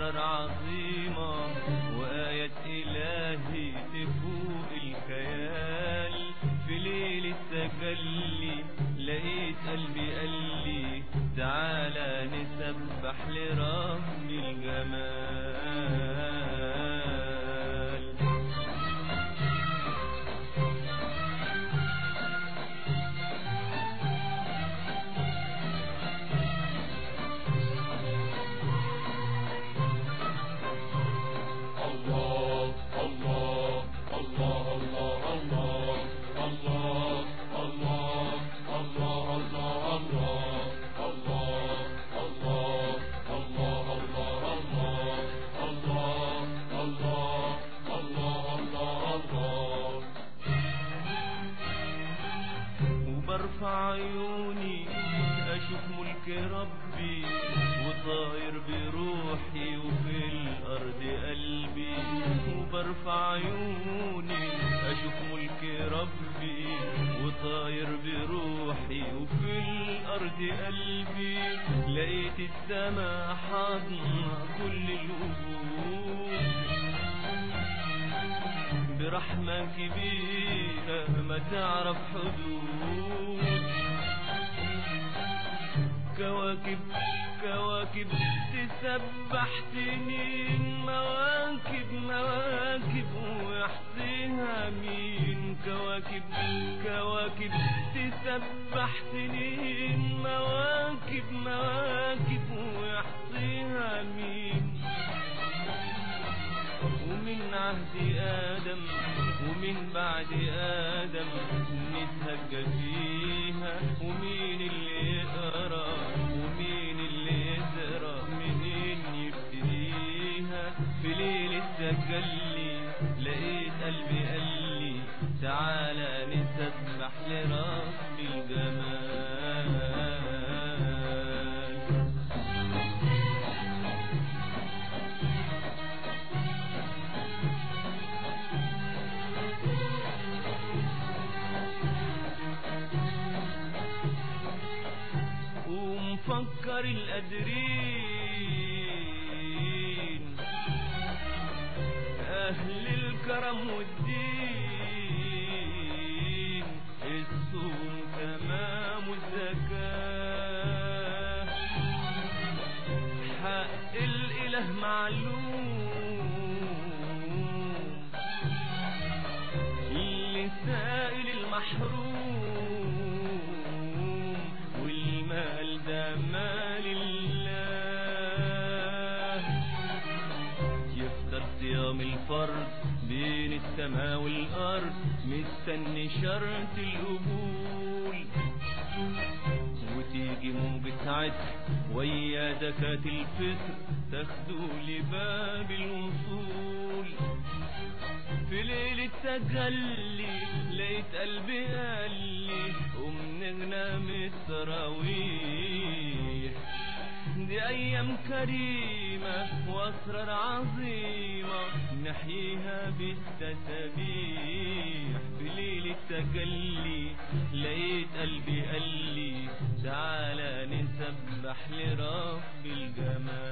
وأسرار عظيمة وآيات إلهي تفوق الخيال في ليلة تجلي لقيت قلبي قال لي تعالى نسبح لرب الجمال الله الله الله الله الله الله الله الله الله الله الله الله الله الله الله الله الله وبرفع عيوني اشوف ملك ربي وطاير بروحي وفي الارض قلبي وبرفع عيوني اشوف ملك ربي وطاير بروحي وفي الارض قلبي لقيت السما حاضنة كل الوجود برحمة كبيرة ما تعرف حدود كواكب كواكب تسبح سنين مواكب مواكب ويحصيها مين كواكب كواكب تسبح سنين مواكب مواكب ويحصيها مين ومن عهد آدم ومن بعد آدم نتهجى فيها ومين اللي يقرا ومين اللي يزرع منين يبتديها في ليلة تجلي لقيت قلبي قال لي تعالى نسبح لرب الجمال ومفكر القادرين أهل الكرم والدين الصوم تمام الزكاة حق الإله معلوم لسائل المحروم والمال ده مال الله يفطر صيام الفرد بين السماء والأرض مستني شرط القبول وتيجي موجة عطر ويا زكاة الفطر تاخدوا لباب الوصول في ليلة تجلي لقيت قلبي قال لي قوم نغنم التراويح دي أيام كريمة وأسرار عظيمة نحييها بالتسابيح في ليلة تجلي لقيت قلبي قال لي تعالى نسبح لرب الجمال